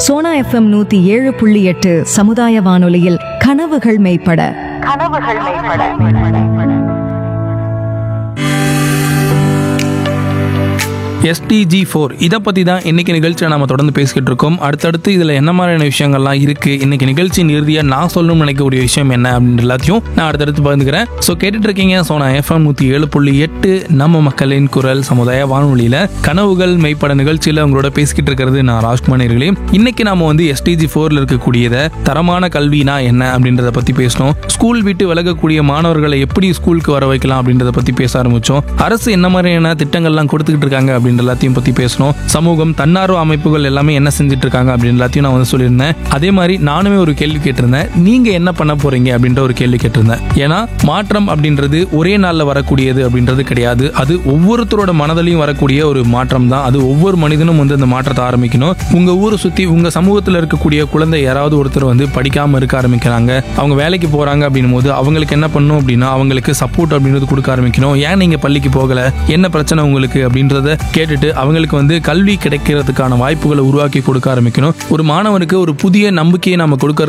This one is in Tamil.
சோனா எஃப்எம் நூத்தி ஏழு புள்ளி எட்டு சமுதாய வானொலியில் கனவுகள் மெய்ப்பட கனவுகள் மேம்பட எஸ்டிஜி ஃபோர் இதை பற்றி தான் இன்னைக்கு நிகழ்ச்சியில் நம்ம தொடர்ந்து பேசிக்கிட்டு இருக்கோம் அடுத்தடுத்து இதில் என்ன மாதிரியான விஷயங்கள்லாம் இருக்குது இன்னைக்கு நிகழ்ச்சியின் இறுதியாக நான் சொல்லணும்னு நினைக்கக்கூடிய விஷயம் என்ன அப்படின்ற எல்லாத்தையும் நான் அடுத்தடுத்து பகிர்ந்துக்கிறேன் ஸோ கேட்டுட்டு இருக்கீங்க ஸோ நான் எஃப்எம் நூற்றி ஏழு புள்ளி எட்டு நம்ம மக்களின் குரல் சமுதாய வானொலியில் கனவுகள் மெய்ப்பட நிகழ்ச்சியில் உங்களோட பேசிக்கிட்டு இருக்கிறது நான் ராஜ்குமார் நேர்களே இன்னைக்கு நாம வந்து எஸ்டிஜி ஃபோரில் இருக்கக்கூடியதை தரமான கல்வினா என்ன அப்படின்றத பற்றி பேசணும் ஸ்கூல் விட்டு விலகக்கூடிய மாணவர்களை எப்படி ஸ்கூலுக்கு வர வைக்கலாம் அப்படின்றத பற்றி பேச ஆரம்பிச்சோம் அரசு என்ன மாதிரியான திட்டங்கள்லாம் கொடுத்துக்கிட்டு இருக்காங்க அப்படின்ற எல்லாத்தையும் பற்றி பேசணும் சமூகம் தன்னார்வ அமைப்புகள் எல்லாமே என்ன செஞ்சுட்டு இருக்காங்க அப்படின்னு எல்லாத்தையும் நான் வந்து சொல்லியிருந்தேன் அதே மாதிரி நானுமே ஒரு கேள்வி கேட்டிருந்தேன் நீங்க என்ன பண்ண போறீங்க அப்படின்ற ஒரு கேள்வி கேட்டிருந்தேன் ஏன்னா மாற்றம் அப்படின்றது ஒரே நாள்ல வரக்கூடியது அப்படின்றது கிடையாது அது ஒவ்வொருத்தரோட மனதிலையும் வரக்கூடிய ஒரு மாற்றம் தான் அது ஒவ்வொரு மனிதனும் வந்து அந்த மாற்றத்தை ஆரம்பிக்கணும் உங்க ஊரை சுத்தி உங்க சமூகத்தில் இருக்கக்கூடிய குழந்தை யாராவது ஒருத்தர் வந்து படிக்காம இருக்க ஆரம்பிக்கிறாங்க அவங்க வேலைக்கு போறாங்க அப்படின்னும் போது அவங்களுக்கு என்ன பண்ணணும் அப்படின்னா அவங்களுக்கு சப்போர்ட் அப்படின்றது கொடுக்க ஆரம்பிக்கணும் ஏன் நீங்க பள்ளிக்கு போகல என்ன பிரச்சனை உங்களுக்கு அப்படின்றத கேட்டுட்டு அவங்களுக்கு வந்து கல்வி கிடைக்கிறதுக்கான வாய்ப்புகளை உருவாக்கி கொடுக்க ஆரம்பிக்கணும் ஒரு மாணவனுக்கு ஒரு புதிய நம்பிக்கையை நம்ம கொடுக்கறது